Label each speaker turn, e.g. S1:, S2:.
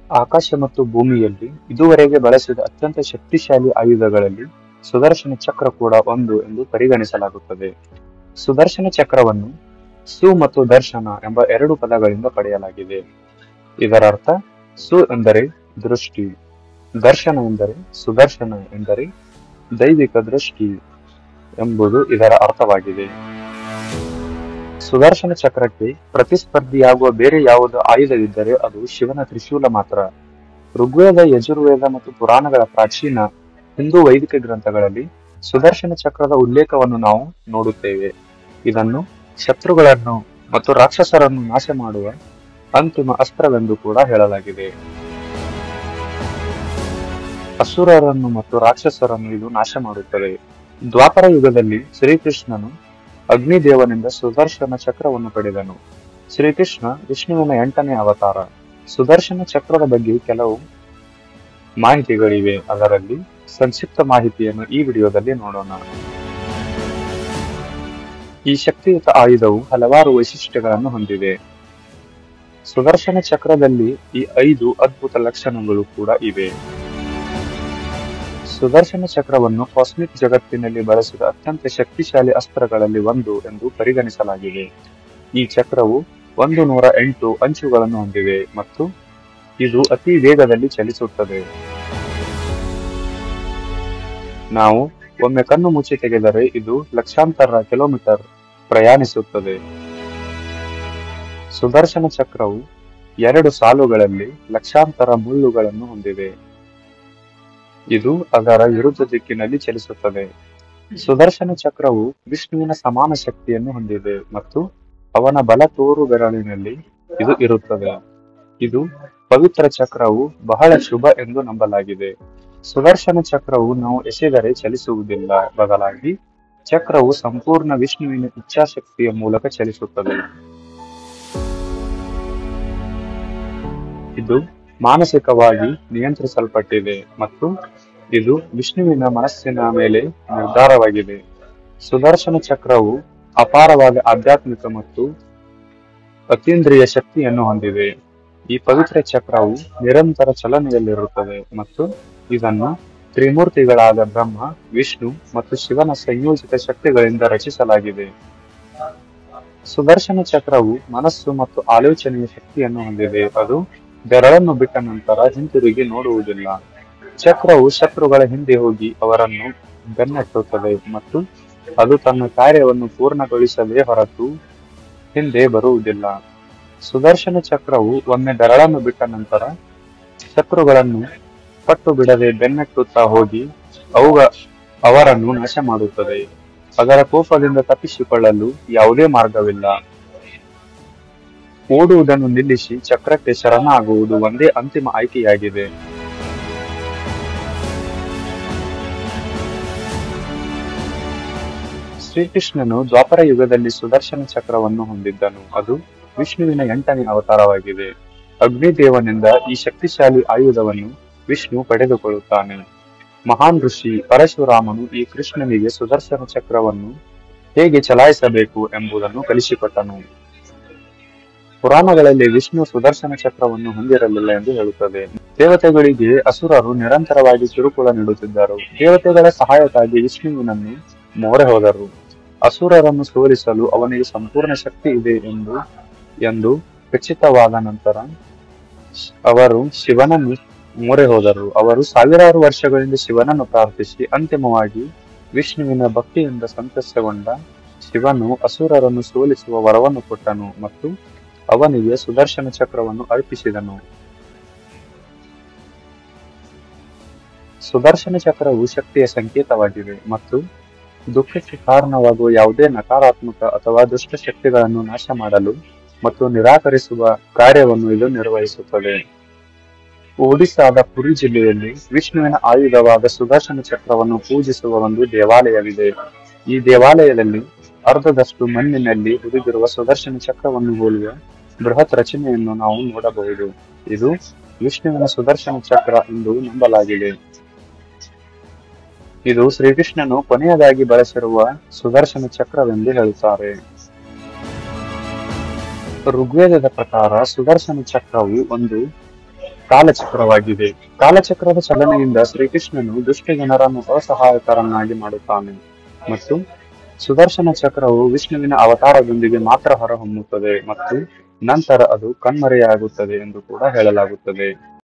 S1: ಆಕಾಶ ಮತ್ತು ಭೂಮಿಯಲ್ಲಿ ಇದುವರೆಗೆ ಬಳಸಿದ ಅತ್ಯಂತ ಶಕ್ತಿಶಾಲಿ ಆಯುಧಗಳಲ್ಲಿ ಸುದರ್ಶನ ಚಕ್ರ ಕೂಡ ಒಂದು ಎಂದು ಪರಿಗಣಿಸಲಾಗುತ್ತದೆ ಸುದರ್ಶನ ಚಕ್ರವನ್ನು ಸು ಮತ್ತು ದರ್ಶನ ಎಂಬ ಎರಡು ಪದಗಳಿಂದ ಪಡೆಯಲಾಗಿದೆ ಇದರ ಅರ್ಥ ಸು ಎಂದರೆ ದೃಷ್ಟಿ ದರ್ಶನ ಎಂದರೆ ಸುದರ್ಶನ ಎಂದರೆ ದೈವಿಕ ದೃಷ್ಟಿ ಎಂಬುದು ಇದರ ಅರ್ಥವಾಗಿದೆ ಸುದರ್ಶನ ಚಕ್ರಕ್ಕೆ ಪ್ರತಿಸ್ಪರ್ಧಿಯಾಗುವ ಬೇರೆ ಯಾವುದೇ ಆಯುಧವಿದ್ದರೆ ಅದು ಶಿವನ ತ್ರಿಶೂಲ ಮಾತ್ರ ಋಗ್ವೇದ ಯಜುರ್ವೇದ ಮತ್ತು ಪುರಾಣಗಳ ಪ್ರಾಚೀನ ಹಿಂದೂ ವೈದಿಕ ಗ್ರಂಥಗಳಲ್ಲಿ ಸುದರ್ಶನ ಚಕ್ರದ ಉಲ್ಲೇಖವನ್ನು ನಾವು ನೋಡುತ್ತೇವೆ ಇದನ್ನು ಶತ್ರುಗಳನ್ನು ಮತ್ತು ರಾಕ್ಷಸರನ್ನು ನಾಶ ಮಾಡುವ ಅಂತಿಮ ಅಸ್ತ್ರವೆಂದು ಕೂಡ ಹೇಳಲಾಗಿದೆ ಅಸುರರನ್ನು ಮತ್ತು ರಾಕ್ಷಸರನ್ನು ಇದು ನಾಶ ಮಾಡುತ್ತದೆ ದ್ವಾಪರ ಯುಗದಲ್ಲಿ ಶ್ರೀಕೃಷ್ಣನು ಅಗ್ನಿದೇವನಿಂದ ಸುದರ್ಶನ ಚಕ್ರವನ್ನು ಪಡೆದನು ಶ್ರೀಕೃಷ್ಣ ವಿಷ್ಣುವಿನ ಎಂಟನೇ ಅವತಾರ ಸುದರ್ಶನ ಚಕ್ರದ ಬಗ್ಗೆ ಕೆಲವು ಮಾಹಿತಿಗಳಿವೆ ಅದರಲ್ಲಿ ಸಂಕ್ಷಿಪ್ತ ಮಾಹಿತಿಯನ್ನು ಈ ವಿಡಿಯೋದಲ್ಲಿ ನೋಡೋಣ ಈ ಶಕ್ತಿಯುತ ಆಯುಧವು ಹಲವಾರು ವೈಶಿಷ್ಟ್ಯಗಳನ್ನು ಹೊಂದಿದೆ ಸುದರ್ಶನ ಚಕ್ರದಲ್ಲಿ ಈ ಐದು ಅದ್ಭುತ ಲಕ್ಷಣಗಳು ಕೂಡ ಇವೆ ಸುದರ್ಶನ ಚಕ್ರವನ್ನು ಕಾಸ್ಮಿಕ್ ಜಗತ್ತಿನಲ್ಲಿ ಬಳಸಿದ ಅತ್ಯಂತ ಶಕ್ತಿಶಾಲಿ ಅಸ್ತ್ರಗಳಲ್ಲಿ ಒಂದು ಎಂದು ಪರಿಗಣಿಸಲಾಗಿದೆ ಈ ಚಕ್ರವು ಒಂದು ನೂರ ಎಂಟು ಅಂಚುಗಳನ್ನು ಹೊಂದಿದೆ ಮತ್ತು ಇದು ಅತಿ ವೇಗದಲ್ಲಿ ಚಲಿಸುತ್ತದೆ ನಾವು ಒಮ್ಮೆ ಕಣ್ಣು ಮುಚ್ಚಿ ತೆಗೆದರೆ ಇದು ಲಕ್ಷಾಂತರ ಕಿಲೋಮೀಟರ್ ಪ್ರಯಾಣಿಸುತ್ತದೆ ಸುದರ್ಶನ ಚಕ್ರವು ಎರಡು ಸಾಲುಗಳಲ್ಲಿ ಲಕ್ಷಾಂತರ ಮುಳ್ಳುಗಳನ್ನು ಹೊಂದಿದೆ ಇದು ಅದರ ವಿರುದ್ಧ ದಿಕ್ಕಿನಲ್ಲಿ ಚಲಿಸುತ್ತದೆ ಸುದರ್ಶನ ಚಕ್ರವು ವಿಷ್ಣುವಿನ ಸಮಾನ ಶಕ್ತಿಯನ್ನು ಹೊಂದಿದೆ ಮತ್ತು ಅವನ ಬಲ ತೋರು ಬೆರಳಿನಲ್ಲಿ ಇದು ಇರುತ್ತದೆ ಇದು ಪವಿತ್ರ ಚಕ್ರವು ಬಹಳ ಶುಭ ಎಂದು ನಂಬಲಾಗಿದೆ ಸುದರ್ಶನ ಚಕ್ರವು ನಾವು ಎಸೆದರೆ ಚಲಿಸುವುದಿಲ್ಲ ಬದಲಾಗಿ ಚಕ್ರವು ಸಂಪೂರ್ಣ ವಿಷ್ಣುವಿನ ಇಚ್ಛಾಶಕ್ತಿಯ ಮೂಲಕ ಚಲಿಸುತ್ತದೆ ಇದು ಮಾನಸಿಕವಾಗಿ ನಿಯಂತ್ರಿಸಲ್ಪಟ್ಟಿದೆ ಮತ್ತು ಇದು ವಿಷ್ಣುವಿನ ಮನಸ್ಸಿನ ಮೇಲೆ ನಿರ್ಧಾರವಾಗಿದೆ ಸುದರ್ಶನ ಚಕ್ರವು ಅಪಾರವಾದ ಆಧ್ಯಾತ್ಮಿಕ ಮತ್ತು ಅತೀಂದ್ರಿಯ ಶಕ್ತಿಯನ್ನು ಹೊಂದಿದೆ ಈ ಪವಿತ್ರ ಚಕ್ರವು ನಿರಂತರ ಚಲನೆಯಲ್ಲಿರುತ್ತದೆ ಮತ್ತು ಇದನ್ನು ತ್ರಿಮೂರ್ತಿಗಳಾದ ಬ್ರಹ್ಮ ವಿಷ್ಣು ಮತ್ತು ಶಿವನ ಸಂಯೋಜಿತ ಶಕ್ತಿಗಳಿಂದ ರಚಿಸಲಾಗಿದೆ ಸುದರ್ಶನ ಚಕ್ರವು ಮನಸ್ಸು ಮತ್ತು ಆಲೋಚನೆಯ ಶಕ್ತಿಯನ್ನು ಹೊಂದಿದೆ ಅದು ಬೆರಳನ್ನು ಬಿಟ್ಟ ನಂತರ ಹಿಂತಿರುಗಿ ನೋಡುವುದಿಲ್ಲ ಚಕ್ರವು ಶತ್ರುಗಳ ಹಿಂದೆ ಹೋಗಿ ಅವರನ್ನು ಬೆನ್ನಟ್ಟುತ್ತದೆ ಮತ್ತು ಅದು ತನ್ನ ಕಾರ್ಯವನ್ನು ಪೂರ್ಣಗೊಳಿಸದೇ ಹೊರತು ಹಿಂದೆ ಬರುವುದಿಲ್ಲ ಸುದರ್ಶನ ಚಕ್ರವು ಒಮ್ಮೆ ಬೆರಳನ್ನು ಬಿಟ್ಟ ನಂತರ ಶತ್ರುಗಳನ್ನು ಪಟ್ಟು ಬಿಡದೆ ಬೆನ್ನಟ್ಟುತ್ತಾ ಹೋಗಿ ಅವುಗ ಅವರನ್ನು ನಾಶ ಮಾಡುತ್ತದೆ ಅದರ ಕೋಪದಿಂದ ತಪ್ಪಿಸಿಕೊಳ್ಳಲು ಯಾವುದೇ ಮಾರ್ಗವಿಲ್ಲ ಓಡುವುದನ್ನು ನಿಲ್ಲಿಸಿ ಚಕ್ರಕ್ಕೆ ಶರಣಾಗುವುದು ಒಂದೇ ಅಂತಿಮ ಆಯ್ಕೆಯಾಗಿದೆ ಶ್ರೀಕೃಷ್ಣನು ದ್ವಾಪರ ಯುಗದಲ್ಲಿ ಸುದರ್ಶನ ಚಕ್ರವನ್ನು ಹೊಂದಿದ್ದನು ಅದು ವಿಷ್ಣುವಿನ ಎಂಟನೇ ಅವತಾರವಾಗಿದೆ ಅಗ್ನಿದೇವನಿಂದ ಈ ಶಕ್ತಿಶಾಲಿ ಆಯುಧವನ್ನು ವಿಷ್ಣು ಪಡೆದುಕೊಳ್ಳುತ್ತಾನೆ ಮಹಾನ್ ಋಷಿ ಪರಶುರಾಮನು ಈ ಕೃಷ್ಣನಿಗೆ ಸುದರ್ಶನ ಚಕ್ರವನ್ನು ಹೇಗೆ ಚಲಾಯಿಸಬೇಕು ಎಂಬುದನ್ನು ಕಲಿಸಿಕೊಟ್ಟನು ಪುರಾಣಗಳಲ್ಲಿ ವಿಷ್ಣು ಸುದರ್ಶನ ಚಕ್ರವನ್ನು ಹೊಂದಿರಲಿಲ್ಲ ಎಂದು ಹೇಳುತ್ತದೆ ದೇವತೆಗಳಿಗೆ ಅಸುರರು ನಿರಂತರವಾಗಿ ಕಿರುಕುಳ ನೀಡುತ್ತಿದ್ದರು ದೇವತೆಗಳ ಸಹಾಯಕ್ಕಾಗಿ ವಿಷ್ಣುವಿನನ್ನು ಮೊರೆ ಹೋದರು ಅಸುರರನ್ನು ಸೋಲಿಸಲು ಅವನಿಗೆ ಸಂಪೂರ್ಣ ಶಕ್ತಿ ಇದೆ ಎಂದು ಎಂದು ಖಚಿತವಾದ ನಂತರ ಅವರು ಶಿವನನ್ನು ಮೊರೆ ಹೋದರು ಅವರು ಸಾವಿರಾರು ವರ್ಷಗಳಿಂದ ಶಿವನನ್ನು ಪ್ರಾರ್ಥಿಸಿ ಅಂತಿಮವಾಗಿ ವಿಷ್ಣುವಿನ ಭಕ್ತಿಯಿಂದ ಸಂತಸಗೊಂಡ ಶಿವನು ಅಸುರರನ್ನು ಸೋಲಿಸುವ ವರವನ್ನು ಕೊಟ್ಟನು ಮತ್ತು ಅವನಿಗೆ ಸುದರ್ಶನ ಚಕ್ರವನ್ನು ಅರ್ಪಿಸಿದನು ಸುದರ್ಶನ ಚಕ್ರವು ಶಕ್ತಿಯ ಸಂಕೇತವಾಗಿದೆ ಮತ್ತು ದುಃಖಕ್ಕೆ ಕಾರಣವಾಗುವ ಯಾವುದೇ ನಕಾರಾತ್ಮಕ ಅಥವಾ ದುಷ್ಟ ಶಕ್ತಿಗಳನ್ನು ನಾಶ ಮಾಡಲು ಮತ್ತು ನಿರಾಕರಿಸುವ ಕಾರ್ಯವನ್ನು ಇದು ನಿರ್ವಹಿಸುತ್ತದೆ ಒಡಿಸ್ಸಾದ ಪುರಿ ಜಿಲ್ಲೆಯಲ್ಲಿ ವಿಷ್ಣುವಿನ ಆಯುಧವಾದ ಸುದರ್ಶನ ಚಕ್ರವನ್ನು ಪೂಜಿಸುವ ಒಂದು ದೇವಾಲಯವಿದೆ ಈ ದೇವಾಲಯದಲ್ಲಿ ಅರ್ಧದಷ್ಟು ಮಣ್ಣಿನಲ್ಲಿ ಹುದುಗಿರುವ ಸುದರ್ಶನ ಚಕ್ರವನ್ನು ಹೋಲುವ ಬೃಹತ್ ರಚನೆಯನ್ನು ನಾವು ನೋಡಬಹುದು ಇದು ವಿಷ್ಣುವಿನ ಸುದರ್ಶನ ಚಕ್ರ ಎಂದು ನಂಬಲಾಗಿದೆ ಇದು ಶ್ರೀಕೃಷ್ಣನು ಕೊನೆಯದಾಗಿ ಬಳಸಿರುವ ಸುದರ್ಶನ ಚಕ್ರವೆಂದು ಹೇಳುತ್ತಾರೆ ಋಗ್ವೇದದ ಪ್ರಕಾರ ಸುದರ್ಶನ ಚಕ್ರವು ಒಂದು ಕಾಲಚಕ್ರವಾಗಿದೆ ಕಾಲಚಕ್ರದ ಚಲನೆಯಿಂದ ಶ್ರೀಕೃಷ್ಣನು ದುಷ್ಟ ಜನರನ್ನು ಅಸಹಾಯಕರನ್ನಾಗಿ ಮಾಡುತ್ತಾನೆ ಮತ್ತು ಸುದರ್ಶನ ಚಕ್ರವು ವಿಷ್ಣುವಿನ ಅವತಾರದೊಂದಿಗೆ ಮಾತ್ರ ಹೊರಹೊಮ್ಮುತ್ತದೆ ಮತ್ತು ನಂತರ ಅದು ಕಣ್ಮರೆಯಾಗುತ್ತದೆ ಎಂದು ಕೂಡ ಹೇಳಲಾಗುತ್ತದೆ